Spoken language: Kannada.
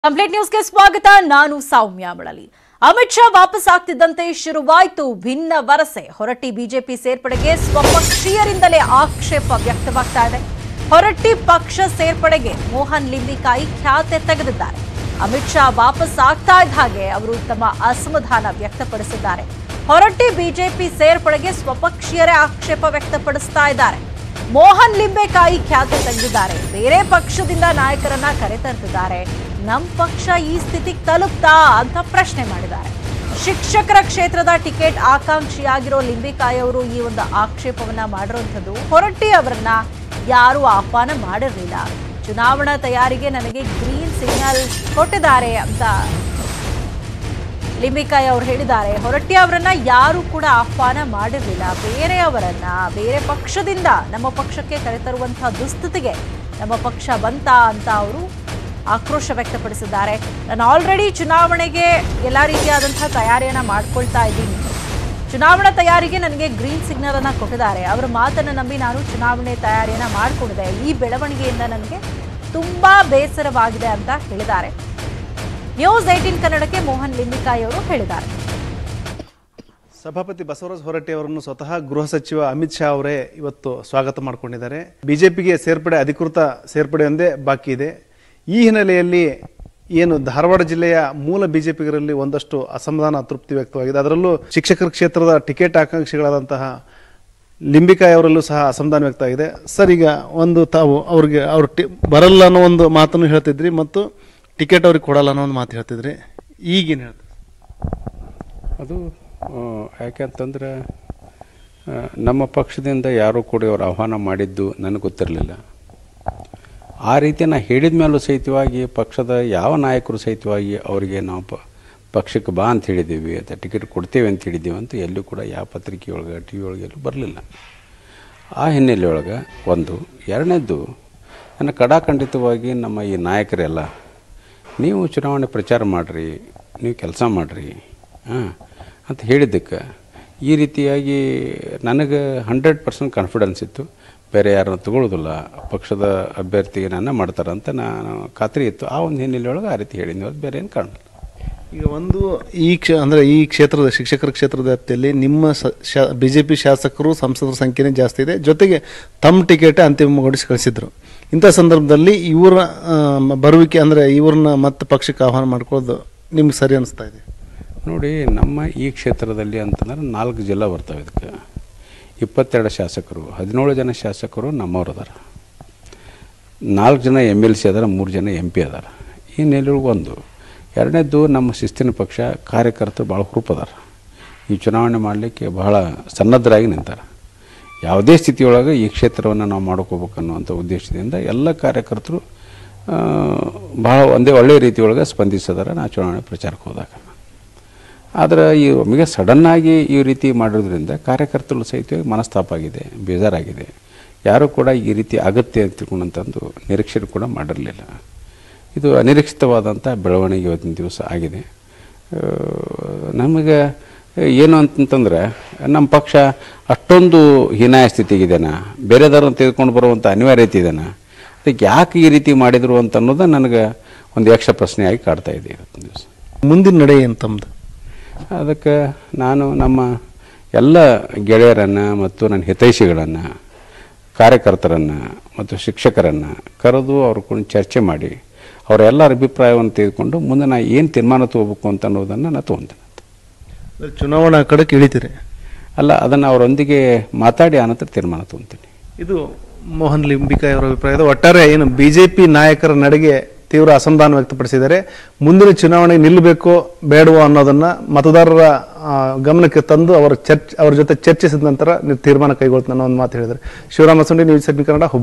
ಕಂಪ್ಲೀಟ್ ನ್ಯೂಸ್ಗೆ ಸ್ವಾಗತ ನಾನು ಸೌಮ್ಯ ಬಳಲಿ ಅಮಿತ್ ಶಾ ವಾಪಸ್ ಆಗ್ತಿದ್ದಂತೆ ಶುರುವಾಯಿತು ಭಿನ್ನ ವರಸೆ ಹೊರಟ್ಟಿ ಬಿಜೆಪಿ ಸೇರ್ಪಡೆಗೆ ಸ್ವಪಕ್ಷೀಯರಿಂದಲೇ ಆಕ್ಷೇಪ ವ್ಯಕ್ತವಾಗ್ತಾ ಇದೆ ಹೊರಟ್ಟಿ ಪಕ್ಷ ಸೇರ್ಪಡೆಗೆ ಮೋಹನ್ ಲಿಂಬಿಕಾಯಿ ಖ್ಯಾತೆ ತೆಗೆದಿದ್ದಾರೆ ಅಮಿತ್ ಶಾ ವಾಪಸ್ ಆಗ್ತಾ ಇದ್ದ ಹಾಗೆ ಅವರು ತಮ್ಮ ಅಸಮಾಧಾನ ವ್ಯಕ್ತಪಡಿಸಿದ್ದಾರೆ ಹೊರಟ್ಟಿ ಬಿಜೆಪಿ ಸೇರ್ಪಡೆಗೆ ಸ್ವಪಕ್ಷೀಯರೇ ಆಕ್ಷೇಪ ವ್ಯಕ್ತಪಡಿಸ್ತಾ ಇದ್ದಾರೆ ಮೋಹನ್ ಲಿಂಬೆಕಾಯಿ ಖ್ಯಾತಿ ತೆಗೆದಿದ್ದಾರೆ ಬೇರೆ ಪಕ್ಷದಿಂದ ನಾಯಕರನ್ನ ಕರೆತರ್ತಿದ್ದಾರೆ ನಮ್ ಪಕ್ಷ ಈ ಸ್ಥಿತಿಗೆ ತಲುಪ್ತಾ ಅಂತ ಪ್ರಶ್ನೆ ಮಾಡಿದ್ದಾರೆ ಶಿಕ್ಷಕರ ಕ್ಷೇತ್ರದ ಟಿಕೆಟ್ ಆಕಾಂಕ್ಷಿಯಾಗಿರೋ ಲಿಂಬೆಕಾಯಿ ಅವರು ಈ ಒಂದು ಆಕ್ಷೇಪವನ್ನ ಮಾಡಿರುವಂಥದ್ದು ಹೊರಟ್ಟಿ ಅವರನ್ನ ಯಾರು ಆಹ್ವಾನ ಮಾಡಿರಲಿಲ್ಲ ಚುನಾವಣಾ ತಯಾರಿಗೆ ನನಗೆ ಗ್ರೀನ್ ಸಿಗ್ನಲ್ ಕೊಟ್ಟಿದ್ದಾರೆ ಅಂತ ಲಿಂಬಿಕಾಯಿ ಅವರು ಹೇಳಿದ್ದಾರೆ ಹೊರಟ್ಟಿ ಅವರನ್ನ ಯಾರು ಕೂಡ ಆಹ್ವಾನ ಮಾಡಿರಲಿಲ್ಲ ಬೇರೆಯವರನ್ನ ಬೇರೆ ಪಕ್ಷದಿಂದ ನಮ್ಮ ಪಕ್ಷಕ್ಕೆ ಕರೆತರುವಂತಹ ದುಸ್ಥಿತಿಗೆ ನಮ್ಮ ಪಕ್ಷ ಬಂತ ಅಂತ ಅವರು ಆಕ್ರೋಶ ವ್ಯಕ್ತಪಡಿಸಿದ್ದಾರೆ ನಾನು ಆಲ್ರೆಡಿ ಚುನಾವಣೆಗೆ ಎಲ್ಲ ರೀತಿಯಾದಂತಹ ತಯಾರಿಯನ್ನ ಮಾಡ್ಕೊಳ್ತಾ ಇದ್ದೀನಿ ಚುನಾವಣಾ ತಯಾರಿಗೆ ನನಗೆ ಗ್ರೀನ್ ಸಿಗ್ನಲ್ ಅನ್ನ ಕೊಟ್ಟಿದ್ದಾರೆ ಅವರ ಮಾತನ್ನ ನಂಬಿ ನಾನು ಚುನಾವಣೆ ತಯಾರಿಯನ್ನ ಮಾಡಿಕೊಂಡಿದೆ ಈ ಬೆಳವಣಿಗೆಯಿಂದ ನನಗೆ ತುಂಬಾ ಬೇಸರವಾಗಿದೆ ಅಂತ ಹೇಳಿದ್ದಾರೆ ನ್ಯೂಸ್ ಏಟೀನ್ ಕನ್ನಡಕ್ಕೆ ಮೋಹನ್ ಲಿಂಬಿಕಾಯಿ ಅವರು ಹೇಳಿದ್ದಾರೆ ಸಭಾಪತಿ ಬಸವರಾಜ ಹೊರಟ್ಟಿ ಅವರನ್ನು ಸ್ವತಃ ಗೃಹ ಸಚಿವ ಅಮಿತ್ ಶಾ ಅವರೇ ಇವತ್ತು ಸ್ವಾಗತ ಮಾಡಿಕೊಂಡಿದ್ದಾರೆ ಬಿಜೆಪಿಗೆ ಸೇರ್ಪಡೆ ಅಧಿಕೃತ ಸೇರ್ಪಡೆ ಒಂದೇ ಬಾಕಿ ಇದೆ ಈ ಹಿನ್ನೆಲೆಯಲ್ಲಿ ಏನು ಧಾರವಾಡ ಜಿಲ್ಲೆಯ ಮೂಲ ಬಿಜೆಪಿಗರಲ್ಲಿ ಒಂದಷ್ಟು ಅಸಮಾಧಾನ ಅತೃಪ್ತಿ ವ್ಯಕ್ತವಾಗಿದೆ ಅದರಲ್ಲೂ ಶಿಕ್ಷಕರ ಕ್ಷೇತ್ರದ ಟಿಕೆಟ್ ಆಕಾಂಕ್ಷಿಗಳಾದಂತಹ ಲಿಂಬಿಕಾಯಿ ಅವರಲ್ಲೂ ಸಹ ಅಸಮಾಧಾನ ವ್ಯಕ್ತ ಆಗಿದೆ ಸರ್ ಈಗ ಒಂದು ತಾವು ಅವ್ರಿಗೆ ಅವ್ರು ಟಿ ಬರಲ್ಲ ಅನ್ನೋ ಒಂದು ಮಾತನ್ನು ಹೇಳ್ತಿದ್ರಿ ಮತ್ತು ಟಿಕೆಟ್ ಅವ್ರಿಗೆ ಕೊಡಲ್ಲ ಅನ್ನೋ ಒಂದು ಮಾತು ಹೇಳ್ತಿದ್ರಿ ಈಗೇನು ಹೇಳ್ತೀರಿ ಅದು ಆ, ಯಾಕೆಂತಂದ್ರೆ ಆ, ನಮ್ಮ ಪಕ್ಷದಿಂದ ಯಾರೂ ಕೂಡ ಅವ್ರು ಆಹ್ವಾನ ಮಾಡಿದ್ದು ನನಗೆ ಗೊತ್ತಿರಲಿಲ್ಲ ಆ ರೀತಿ ನಾ ಹೇಳಿದ ಮೇಲೂ ಸಹಿತವಾಗಿ ಪಕ್ಷದ ಯಾವ ನಾಯಕರು ಸಹಿತವಾಗಿ ಅವರಿಗೆ ನಾವು ಪ ಪಕ್ಷಕ್ಕೆ ಬಾ ಅಂತ ಹೇಳಿದ್ದೀವಿ ಅಥವಾ ಟಿಕೆಟ್ ಕೊಡ್ತೇವೆ ಅಂತ ಹೇಳಿದ್ದೀವಿ ಅಂತ ಎಲ್ಲೂ ಕೂಡ ಯಾವ ಪತ್ರಿಕೆಯೊಳಗೆ ಟಿ ವಿ ಒಳಗೆ ಎಲ್ಲೂ ಬರಲಿಲ್ಲ ಆ ಹಿನ್ನೆಲೆಯೊಳಗೆ ಒಂದು ಎರಡನೇದ್ದು ನನ್ನ ಕಡಾಖಂಡಿತವಾಗಿ ನಮ್ಮ ಈ ನಾಯಕರೆಲ್ಲ ನೀವು ಚುನಾವಣೆ ಪ್ರಚಾರ ಮಾಡಿರಿ ನೀವು ಕೆಲಸ ಮಾಡಿರಿ ಹಾಂ ಅಂತ ಹೇಳಿದ್ದಕ್ಕೆ ಈ ರೀತಿಯಾಗಿ ನನಗೆ ಹಂಡ್ರೆಡ್ ಪರ್ಸೆಂಟ್ ಕಾನ್ಫಿಡೆನ್ಸ್ ಇತ್ತು ಬೇರೆ ಯಾರನ್ನ ತಗೊಳ್ಳೋದಿಲ್ಲ ಪಕ್ಷದ ಅಭ್ಯರ್ಥಿಗೆ ನನ್ನ ಮಾಡ್ತಾರಂತ ನಾನು ಖಾತ್ರಿ ಇತ್ತು ಆ ಒಂದು ಹಿನ್ನೆಲೆಯೊಳಗೆ ಆ ರೀತಿ ಹೇಳಿದ್ವಿ ಅದು ಬೇರೆ ಏನು ಕಾಣಲ್ಲ ಈಗ ಒಂದು ಈ ಕ್ಷ ಅಂದರೆ ಈ ಕ್ಷೇತ್ರದ ಶಿಕ್ಷಕರ ಕ್ಷೇತ್ರದ ವ್ಯಾಪ್ತಿಯಲ್ಲಿ ನಿಮ್ಮ ಸ ಶಾ ಬಿ ಜೆ ಪಿ ಶಾಸಕರು ಸಂಸದರ ಸಂಖ್ಯೆನೇ ಜಾಸ್ತಿ ಇದೆ ಜೊತೆಗೆ ತಮ್ಮ ಟಿಕೆಟ್ ಅಂತಿಮಗೊಳಿಸಿ ಕಳಿಸಿದ್ರು ಇಂಥ ಸಂದರ್ಭದಲ್ಲಿ ಇವರ ಆ, ಮ- ಬರುವಿಕೆ ಅಂದರೆ ಇವ್ರನ್ನ ಮತ್ತೆ ಪಕ್ಷಕ್ಕೆ ಆಹ್ವಾನ ಮಾಡ್ಕೊಳ್ಳೋದು ನಿಮ್ಗೆ ಸರಿ ಅನಿಸ್ತಾ ಇದೆ ನೋಡಿ ನಮ್ಮ ಈ ಕ್ಷೇತ್ರದಲ್ಲಿ ಅಂತಂದ್ರೆ ನಾಲ್ಕು ಜಿಲ್ಲಾ ಬರ್ತವೆ ಇದಕ್ಕೆ ಇಪ್ಪತ್ತೆರಡು ಶಾಸಕರು ಹದಿನೇಳು ಜನ ಶಾಸಕರು ನಮ್ಮವ್ರು ಅದಾರ ನಾಲ್ಕು ಜನ ಎಮ್ ಎಲ್ ಸಿ ಅದಾರ ಮೂರು ಜನ ಎಂ ಪಿ ಅದಾರ ಈ ನೆಲೆಯೊಳಗೆ ಒಂದು ಎರಡನೇದ್ದು ನಮ್ಮ ಶಿಸ್ತಿನ ಪಕ್ಷ ಕಾರ್ಯಕರ್ತರು ಭಾಳ ಹುರುಪದಾರ ಈ ಚುನಾವಣೆ ಮಾಡಲಿಕ್ಕೆ ಬಹಳ ಸನ್ನದ್ಧರಾಗಿ ನಿಂತಾರೆ ಯಾವುದೇ ಸ್ಥಿತಿಯೊಳಗೆ ಈ ಕ್ಷೇತ್ರವನ್ನು ನಾವು ಮಾಡ್ಕೋಬೇಕು ಅನ್ನುವಂಥ ಉದ್ದೇಶದಿಂದ ಎಲ್ಲ ಕಾರ್ಯಕರ್ತರು ಆ, ಬಹಳ ಒಂದೇ ಒಳ್ಳೆಯ ರೀತಿಯೊಳಗೆ ಸ್ಪಂದಿಸಿದಾರ ನಾ ಚುನಾವಣೆ ಪ್ರಚಾರಕ್ಕೆ ಹೋದಾಗ ಆದರೆ ಈ ಒಮ್ಮೆಗೆ ಸಡನ್ನಾಗಿ ಈ ರೀತಿ ಮಾಡಿರೋದ್ರಿಂದ ಕಾರ್ಯಕರ್ತರು ಸಹಿತ ಮನಸ್ತಾಪ ಆಗಿದೆ ಬೇಜಾರಾಗಿದೆ ಯಾರೂ ಕೂಡ ಈ ರೀತಿ ಅಗತ್ಯ ಅಂತ ತಿಳ್ಕೊಂಡಂತಂದು ನಿರೀಕ್ಷೆ ಕೂಡ ಮಾಡಿರಲಿಲ್ಲ ಇದು ಅನಿರೀಕ್ಷಿತವಾದಂಥ ಬೆಳವಣಿಗೆ ಇವತ್ತಿನ ದಿವಸ ಆಗಿದೆ ಆ, ನಮಗೆ ಏನು ಅಂತಂತಂದ್ರೆ ನಮ್ಮ ಪಕ್ಷ ಅಷ್ಟೊಂದು ಹೀನಾಯ ಸ್ಥಿತಿಗಿದೆನಾ ಬೇರೆದವ್ರನ್ನ ತೆಗೆದುಕೊಂಡು ಬರುವಂಥ ಅನಿವಾರ್ಯತೆ ಇದೆನಾ ಅದಕ್ಕೆ ಯಾಕೆ ಈ ರೀತಿ ಮಾಡಿದರು ಅಂತ ಅನ್ನೋದು ನನಗೆ ಒಂದು ಯಕ್ಷ ಪ್ರಶ್ನೆಯಾಗಿ ಕಾಡ್ತಾ ಇದೆ ಇವತ್ತಿನ ದಿವಸ ಮುಂದಿನ ನಡೆ ಏನು ತಮ್ಮದು ಅದಕ್ಕೆ ನಾನು ನಮ್ಮ ಎಲ್ಲ ಗೆಳೆಯರನ್ನು ಮತ್ತು ನನ್ನ ಹಿತೈಷಿಗಳನ್ನು ಕಾರ್ಯಕರ್ತರನ್ನು ಮತ್ತು ಶಿಕ್ಷಕರನ್ನು ಕರೆದು ಅವ್ರ ಕೂಡ ಚರ್ಚೆ ಮಾಡಿ ಅವರ ಎಲ್ಲರ ಅಭಿಪ್ರಾಯವನ್ನು ತೆಗೆದುಕೊಂಡು ಮುಂದೆ ನಾ ಏನು ತೀರ್ಮಾನ ತಗೋಬೇಕು ಅಂತ ಅನ್ನೋದನ್ನು ನಾನು ತೊಗೊಂತೇನೆ ಚುನಾವಣಾ ಕಡಕ್ಕೆ ಇಳಿತೀರಿ ಅಲ್ಲ ಅದನ್ನು ಅವರೊಂದಿಗೆ ಮಾತಾಡಿ ಆನಂತರ ತೀರ್ಮಾನ ತೊಗೊತೀನಿ ಇದು ಮೋಹನ್ ಲಿಂಬಿಕಾಯಿ ಅವರ ಅಭಿಪ್ರಾಯದ ಒಟ್ಟಾರೆ ಏನು ಬಿಜೆಪಿ ನಾಯಕರ ನಡೆಗೆ ತೀವ್ರ ಅಸಮಾಧಾನ ವ್ಯಕ್ತಪಡಿಸಿದ್ದಾರೆ ಮುಂದಿನ ಚುನಾವಣೆ ನಿಲ್ಲಬೇಕೋ ಬೇಡವೋ ಅನ್ನೋದನ್ನ ಮತದಾರರ ಆ, ಗಮನಕ್ಕೆ ತಂದು ಅವರ ಚರ್ಚ್ ಅವರ ಜೊತೆ ಚರ್ಚಿಸಿದ ನಂತರ ನೀವು ತೀರ್ಮಾನ ಕೈಗೊಳ್ತಾನೆ ಅನ್ನೋ ಒಂದು ಮಾತು ಹೇಳಿದ್ದಾರೆ ಶಿವರಾಮ ಸುಂಡಿ ನ್ಯೂಸ್ ಏಟೀನ್ ಕನ್ನಡ ಹುಬ್ಬಳ್ಳಿ